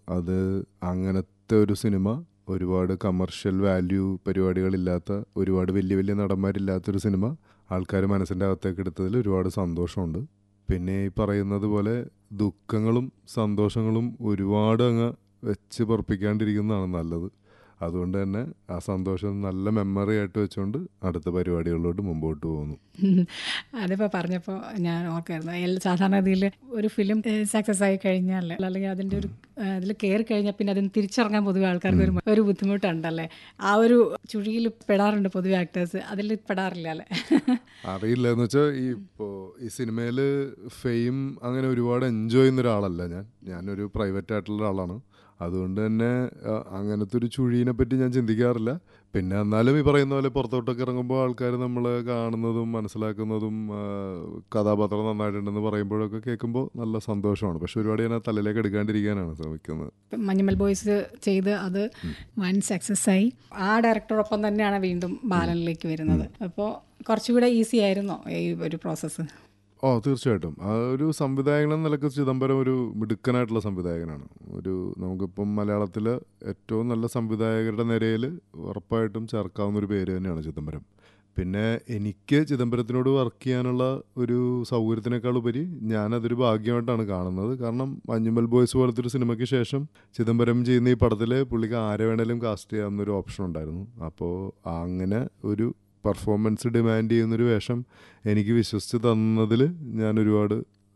അത് അങ്ങനത്തെ ഒരു സിനിമ ഒരുപാട് കമർഷ്യൽ വാല്യൂ പരിപാടികളില്ലാത്ത ഒരുപാട് വലിയ വലിയ നടന്മാരില്ലാത്തൊരു സിനിമ ആൾക്കാർ മനസ്സിൻ്റെ അകത്തേക്ക് എടുത്തതിൽ ഒരുപാട് സന്തോഷമുണ്ട് പിന്നെ ഈ പറയുന്നത് പോലെ ദുഃഖങ്ങളും സന്തോഷങ്ങളും ഒരുപാട് അങ്ങ് വെച്ച് പൊറപ്പിക്കാണ്ടിരിക്കുന്നതാണ് നല്ലത് അതുകൊണ്ട് തന്നെ ആ സന്തോഷം നല്ല മെമ്മറി ആയിട്ട് വെച്ചുകൊണ്ട് അടുത്ത പരിപാടികളിലോട്ട് മുമ്പോട്ട് പോകുന്നു അതിപ്പോൾ പറഞ്ഞപ്പോൾ ഞാൻ ഓർക്കായിരുന്നു എൽ- സാധാരണഗതിയിൽ ഒരു ഫിലിം സക്സസ് ആയി കഴിഞ്ഞാൽ അല്ലെങ്കിൽ അതിൻ്റെ ഒരു അതിൽ കയറി കഴിഞ്ഞാൽ പിന്നെ അതിന് തിരിച്ചിറങ്ങാൻ പൊതുവെ ആൾക്കാർക്ക് ഒരു ഒരു ബുദ്ധിമുട്ടുണ്ടല്ലേ ആ ഒരു ചുഴിയിൽ പെടാറുണ്ട് പൊതുവെ ആക്ടേഴ്സ് അതിൽ പെടാറില്ല അല്ലേ അറിയില്ല എന്ന് വെച്ചാൽ ഈ ഇപ്പോൾ ഈ സിനിമയിൽ ഫെയിം അങ്ങനെ ഒരുപാട് എൻജോയ് ചെയ്യുന്ന ഒരാളല്ല ഞാൻ ഞാനൊരു പ്രൈവറ്റ് ആയിട്ടുള്ള ഒരാളാണ് അതുകൊണ്ട് തന്നെ ആ, അങ്ങനത്തെ ഒരു ചുഴീനെ പറ്റി ഞാൻ ചിന്തിക്കാറില്ല പിന്നെ എന്നാലും ഈ പറയുന്ന പോലെ പുറത്തോട്ടൊക്കെ ഇറങ്ങുമ്പോൾ ആൾക്കാർ നമ്മൾ കാണുന്നതും മനസ്സിലാക്കുന്നതും ആ, കഥാപാത്രം നന്നായിട്ടുണ്ടെന്ന് പറയുമ്പോഴൊക്കെ കേൾക്കുമ്പോൾ നല്ല സന്തോഷമാണ് പക്ഷെ ഒരുപാട് ഞാൻ ആ തലയിലേക്ക് എടുക്കാണ്ടിരിക്കാനാണ് ശ്രമിക്കുന്നത് ഇപ്പം മഞ്ഞുമൽ ബോയ്സ് ചെയ്ത് അത് വൻ സക്സസ് ആയി ആ ഡയറക്ടറൊപ്പം തന്നെയാണ് വീണ്ടും ബാലനിലേക്ക് വരുന്നത് അപ്പോൾ കുറച്ചുകൂടെ ഈസി ആയിരുന്നോ ഈ ഒരു പ്രോസസ്സ് ഓ തീർച്ചയായിട്ടും ആ ഒരു സംവിധായകൻ എന്ന നിലക്ക് ചിദംബരം ഒരു മിടുക്കനായിട്ടുള്ള സംവിധായകനാണ് ഒരു നമുക്കിപ്പം മലയാളത്തിൽ ഏറ്റവും നല്ല സംവിധായകരുടെ നിരയിൽ ഉറപ്പായിട്ടും ചേർക്കാവുന്ന ഒരു പേര് തന്നെയാണ് ചിദംബരം പിന്നെ എനിക്ക് ചിദംബരത്തിനോട് വർക്ക് ചെയ്യാനുള്ള ഒരു സൗകര്യത്തിനേക്കാൾ ഉപരി ഞാനതൊരു ഭാഗ്യമായിട്ടാണ് കാണുന്നത് കാരണം മഞ്ഞുമൽ ബോയ്സ് പോലത്തെ ഒരു സിനിമയ്ക്ക് ശേഷം ചിദംബരം ചെയ്യുന്ന ഈ പടത്തിൽ പുള്ളിക്ക് ആരെ വേണേലും കാസ്റ്റ് ചെയ്യാവുന്ന ഒരു ഓപ്ഷൻ ഉണ്ടായിരുന്നു അപ്പോൾ അങ്ങനെ ഒരു പെർഫോമൻസ് ഡിമാൻഡ് ചെയ്യുന്നൊരു വേഷം എനിക്ക് വിശ്വസിച്ച് തന്നതിൽ ഞാൻ ഒരുപാട്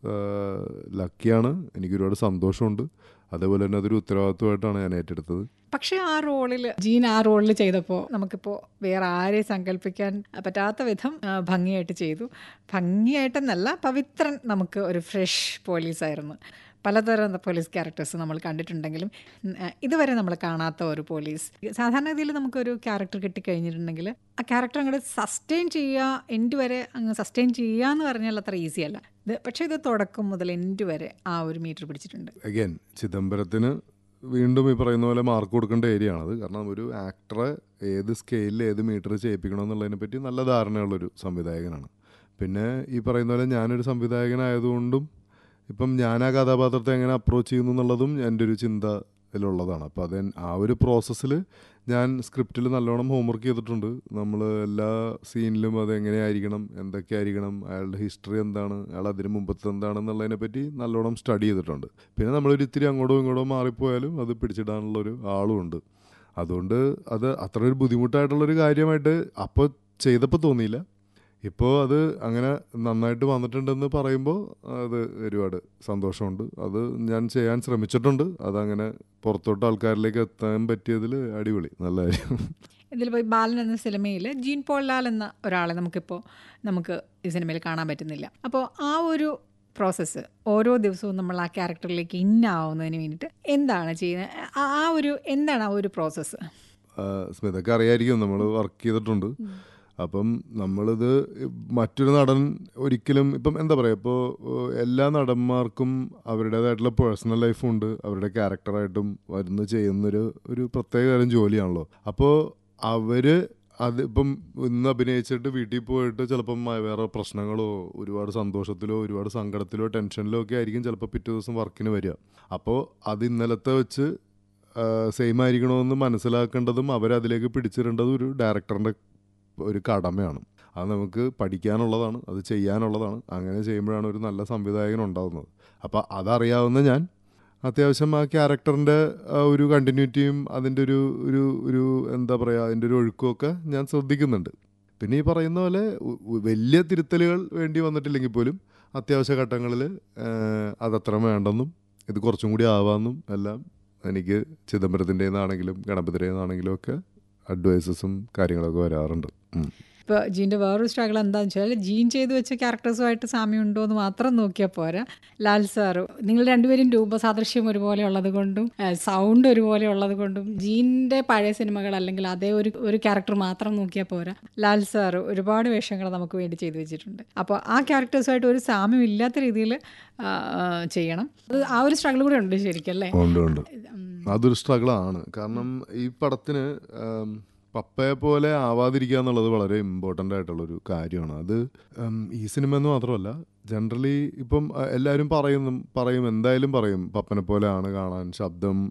ലക്കിയാണ് എനിക്ക് ഒരുപാട് സന്തോഷമുണ്ട് അതേപോലെ തന്നെ അതൊരു ഉത്തരവാദിത്വമായിട്ടാണ് ഞാൻ ഏറ്റെടുത്തത് പക്ഷേ ആ റോളിൽ ജീൻ ആ റോളിൽ ചെയ്തപ്പോൾ നമുക്കിപ്പോൾ വേറെ ആരെയും സങ്കല്പിക്കാൻ പറ്റാത്ത വിധം ആ, ഭംഗിയായിട്ട് ചെയ്തു ഭംഗിയായിട്ടെന്നല്ല പവിത്രൻ നമുക്ക് ഒരു ഫ്രഷ് പോലീസായിരുന്നു പലതരം പോലീസ് ക്യാരക്ടേഴ്സ് നമ്മൾ കണ്ടിട്ടുണ്ടെങ്കിലും ഉം, ആ, ഇതുവരെ നമ്മൾ കാണാത്ത ഒരു പോലീസ് സാധാരണഗതിയിൽ നമുക്കൊരു ക്യാരക്ടർ കിട്ടിക്കഴിഞ്ഞിട്ടുണ്ടെങ്കിൽ ആ ക്യാരക്ടർ അങ്ങോട്ട് സസ്റ്റെയിൻ ചെയ്യുക എൻഡ് വരെ അങ്ങ് സസ്റ്റെയിൻ ചെയ്യുക എന്ന് പറഞ്ഞാൽ അത്ര ഈസി അല്ല ഇത് പക്ഷേ ഇത് തുടക്കം മുതൽ എൻഡ് വരെ ആ ഒരു മീറ്റർ പിടിച്ചിട്ടുണ്ട് അഗൈൻ ചിദംബരത്തിന് വീണ്ടും ഈ പറയുന്ന പോലെ മാർക്ക് കൊടുക്കേണ്ട ഏരിയ ആണത് കാരണം ഒരു ആക്ടറെ ഏത് സ്കെയിലിൽ ഏത് മീറ്റർ ചെയ്യിപ്പിക്കണം എന്നുള്ളതിനെ പറ്റി നല്ല ധാരണയുള്ളൊരു സംവിധായകനാണ് പിന്നെ ഈ പറയുന്ന പോലെ ഞാനൊരു സംവിധായകനായതുകൊണ്ടും ഇപ്പം ഞാൻ ആ കഥാപാത്രത്തെ എങ്ങനെ അപ്രോച്ച് ചെയ്യുന്നു എന്നുള്ളതും എൻ്റെ ഒരു ചിന്തയിലുള്ളതാണ് അപ്പോൾ അത് ആ ഒരു പ്രോസസ്സിൽ ഞാൻ സ്ക്രിപ്റ്റിൽ നല്ലോണം ഹോംവർക്ക് ചെയ്തിട്ടുണ്ട് നമ്മൾ എല്ലാ സീനിലും അത് എങ്ങനെയായിരിക്കണം എന്തൊക്കെയായിരിക്കണം അയാളുടെ ഹിസ്റ്ററി എന്താണ് അയാൾ അതിന് മുമ്പത്തെ എന്താണെന്നുള്ളതിനെ പറ്റി നല്ലോണം സ്റ്റഡി ചെയ്തിട്ടുണ്ട് പിന്നെ നമ്മളൊരു ഇത്തിരി അങ്ങോട്ടോ ഇങ്ങോട്ടോ മാറിപ്പോയാലും അത് പിടിച്ചിടാനുള്ളൊരു ആളും ഉണ്ട് അതുകൊണ്ട് അത് അത്ര ഒരു ബുദ്ധിമുട്ടായിട്ടുള്ളൊരു കാര്യമായിട്ട് അപ്പോൾ ചെയ്തപ്പോൾ തോന്നിയില്ല ഇപ്പോൾ അത് അങ്ങനെ നന്നായിട്ട് വന്നിട്ടുണ്ടെന്ന് പറയുമ്പോൾ അത് ഒരുപാട് സന്തോഷമുണ്ട് അത് ഞാൻ ചെയ്യാൻ ശ്രമിച്ചിട്ടുണ്ട് അതങ്ങനെ പുറത്തോട്ട് ആൾക്കാരിലേക്ക് എത്താൻ പറ്റിയതിൽ അടിപൊളി നല്ല കാര്യം ഇതിൽ പോയി ബാലൻ എന്ന സിനിമയിൽ ജീൻ പോൾ ലാൽ എന്ന ഒരാളെ നമുക്കിപ്പോൾ നമുക്ക് ഈ സിനിമയിൽ കാണാൻ പറ്റുന്നില്ല അപ്പോൾ ആ ഒരു പ്രോസസ്സ് ഓരോ ദിവസവും നമ്മൾ ആ ക്യാരക്ടറിലേക്ക് ഇന്നാവുന്നതിന് വേണ്ടിയിട്ട് എന്താണ് ചെയ്യുന്നത് ആ ആ ഒരു എന്താണ് ആ ഒരു പ്രോസസ്സ് ആ, സ്മിതക്ക് അറിയായിരിക്കും നമ്മൾ വർക്ക് ചെയ്തിട്ടുണ്ട് അപ്പം നമ്മളിത് മറ്റൊരു നടൻ ഒരിക്കലും ഇപ്പം എന്താ പറയുക ഇപ്പോൾ എല്ലാ നടന്മാർക്കും അവരുടേതായിട്ടുള്ള പേഴ്സണൽ ലൈഫുണ്ട് അവരുടെ ക്യാരക്ടറായിട്ടും വരുന്ന ചെയ്യുന്നൊരു ഒരു പ്രത്യേക തരം ജോലിയാണല്ലോ അപ്പോൾ അവർ അത് ഇപ്പം ഇന്ന് അഭിനയിച്ചിട്ട് വീട്ടിൽ പോയിട്ട് ചിലപ്പം മ- വേറെ പ്രശ്നങ്ങളോ ഒരുപാട് സന്തോഷത്തിലോ ഒരുപാട് സങ്കടത്തിലോ ടെൻഷനിലോ ഒക്കെ ആയിരിക്കും ചിലപ്പോൾ പിറ്റേ ദിവസം വർക്കിന് വരിക അപ്പോൾ അത് ഇന്നലത്തെ വെച്ച് സെയിം ആയിരിക്കണമെന്ന് മനസ്സിലാക്കേണ്ടതും അവരതിലേക്ക് പിടിച്ചിടേണ്ടതും ഒരു ഡയറക്ടറിൻ്റെ ഒരു കടമയാണ് അത് നമുക്ക് പഠിക്കാനുള്ളതാണ് അത് ചെയ്യാനുള്ളതാണ് അങ്ങനെ ചെയ്യുമ്പോഴാണ് ഒരു നല്ല സംവിധായകൻ ഉണ്ടാകുന്നത് അപ്പോൾ അതറിയാവുന്ന ഞാൻ അത്യാവശ്യം ആ ക്യാരക്ടറിൻ്റെ ഒരു കണ്ടിന്യൂറ്റിയും അതിൻ്റെ ഒരു ഒരു ഒരു എന്താ പറയുക അതിൻ്റെ ഒരു ഒഴുക്കുമൊക്കെ ഞാൻ ശ്രദ്ധിക്കുന്നുണ്ട് പിന്നെ ഈ പറയുന്ന പോലെ ഉ- ഉ- വലിയ തിരുത്തലുകൾ വേണ്ടി വന്നിട്ടില്ലെങ്കിൽ പോലും അത്യാവശ്യ ഘട്ടങ്ങളിൽ അതത്ര വേണ്ടെന്നും ഇത് കുറച്ചും കൂടി ആവാമെന്നും എല്ലാം എനിക്ക് ചിദംബരത്തിൻ്റെ നിന്നാണെങ്കിലും ഗണപതിയുടെ നിന്നാണെങ്കിലും ഒക്കെ അഡ്വൈസസും കാര്യങ്ങളൊക്കെ വരാറുണ്ട് ഉം. ഇപ്പോൾ ജീൻ്റെ വേറൊരു സ്ട്രഗിൾ എന്താണെന്ന് വെച്ചാൽ ജീൻ ചെയ്ത് വെച്ച ക്യാരക്ടേഴ്സുമായിട്ട് സാമ്യം ഉണ്ടോ എന്ന് മാത്രം നോക്കിയാൽ പോരാ ലാൽ സാറ് നിങ്ങൾ രണ്ടുപേരും രൂപസാദൃശ്യം ഒരുപോലെ ഉള്ളത് കൊണ്ടും സൗണ്ട് ഒരുപോലെ ഉള്ളത് കൊണ്ടും ജീൻ്റെ പഴയ സിനിമകൾ അല്ലെങ്കിൽ അതേ ഒരു ഒരു ക്യാരക്ടർ മാത്രം നോക്കിയാൽ പോരാ ലാൽ സാറ് ഒരുപാട് വേഷങ്ങൾ നമുക്ക് വേണ്ടി ചെയ്തു വെച്ചിട്ടുണ്ട് അപ്പോൾ ആ ക്യാരക്ടേഴ്സുമായിട്ട് ഒരു സാമ്യം ഇല്ലാത്ത രീതിയിൽ ചെയ്യണം അത് ആ ഒരു സ്ട്രഗിൾ കൂടെ ഉണ്ട് ശരിക്കും അല്ലേ ഉണ്ട് ഉണ്ട് അതൊരു സ്ട്രഗിളാണ് കാരണം ഈ പടത്തിന് ഉം, പപ്പയെ പോലെ ആവാതിരിക്കുക എന്നുള്ളത് വളരെ ഇമ്പോർട്ടൻ്റ് ആയിട്ടുള്ളൊരു കാര്യമാണ് അത് ഉം, ഈ സിനിമ എന്ന് മാത്രമല്ല ജനറലി ഇപ്പം അഹ്, എല്ലാവരും പറയുന്നു പറയും എന്തായാലും പറയും പപ്പനെ പോലെ ആണ് കാണാൻ ശബ്ദം